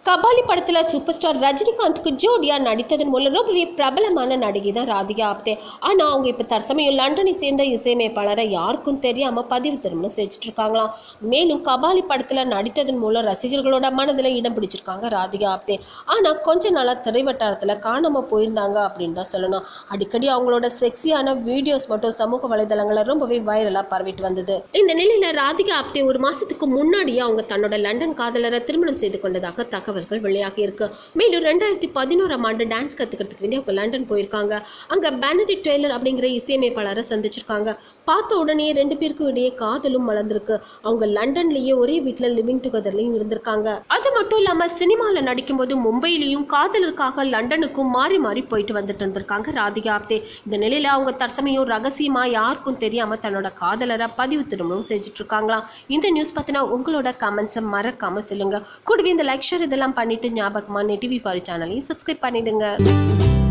கபாலி படத்துல super star ரஜினிகாந்துக்கு ஜோடியா நடித்ததன் மூலம் ரொம்பவே பிரபலமான நடிகை தான் ராதிகா ஆப்தே ஆனா அவங்க இப்ப தற்சமயம் லண்டனை சேர்ந்த இசையமைப்பாளரை யாருக்கும் தெரியாம பதிவு திருமணம் செஞ்சுட்டு இருக்காங்களாம் மேலும் கபாலி படத்துல நடித்ததன் மூலம் ரசிகர்களோட மனதில் இடம் பிடிச்சிருக்காங்க ராதிகா ஆப்தே ஆனா கொஞ்ச நாளா திரைவட்டாரத்துல காணாம போயிருந்தாங்க அப்படின்னு தான் சொல்லணும் அடிக்கடி அவங்களோட செக்ஸியான வீடியோஸ் மட்டும் சமூக வலைதளங்கள்ல ரொம்பவே வைரலா பரவிட்டு வந்தது இந்த நிலையில ராதிகா ஆப்தே ஒரு மாசத்துக்கு முன்னாடியே அவங்க தன்னோட லண்டன் காதலரை திருமணம் செய்து கொண்டதாக தகவல்கள் வெளியாகி இருக்கு மேலும் ரெண்டாயிரத்தி பதினோராம் ஆண்டு டான்ஸ் கத்துக்கிறதுக்கு வேண்டி அவங்க லண்டன் போயிருக்காங்க அங்க பேனடி டெய்லர் அப்படிங்கிற இசையமைப்பாளரை சந்திச்சிருக்காங்க பார்த்த உடனே ரெண்டு பேருக்கும் இடையே காதலும் மலர்ந்திருக்கு அவங்க லண்டன்லயே ஒரே வீட்டுல லிவிங் டுகெதர்லயும் இருந்திருக்காங்க அது மட்டும் இல்லாம சினிமால நடிக்கும்போது மும்பையிலையும் காதலருக்காக லண்டனுக்கும் மாறி மாறி போயிட்டு வந்துட்டு இருந்திருக்காங்க ராதிகா ஆப்தே இந்த நிலையில அவங்க தற்சமயம் ரகசியமா யாருக்கும் தெரியாம தன்னோட காதலரை பதிவு திருமணம் செஞ்சுட்டு இருக்காங்களாம் இந்த நியூஸ் பத்தின உங்களோட கமெண்ட்ஸை மறக்காம சொல்லுங்க கூடவே இந்த லைக் ஷேர் இதெல்லாம் பண்ணிட்டு ஞாபகமா டிவி ஃபாரி சேனலையும் சப்ஸ்கிரைப் பண்ணிடுங்க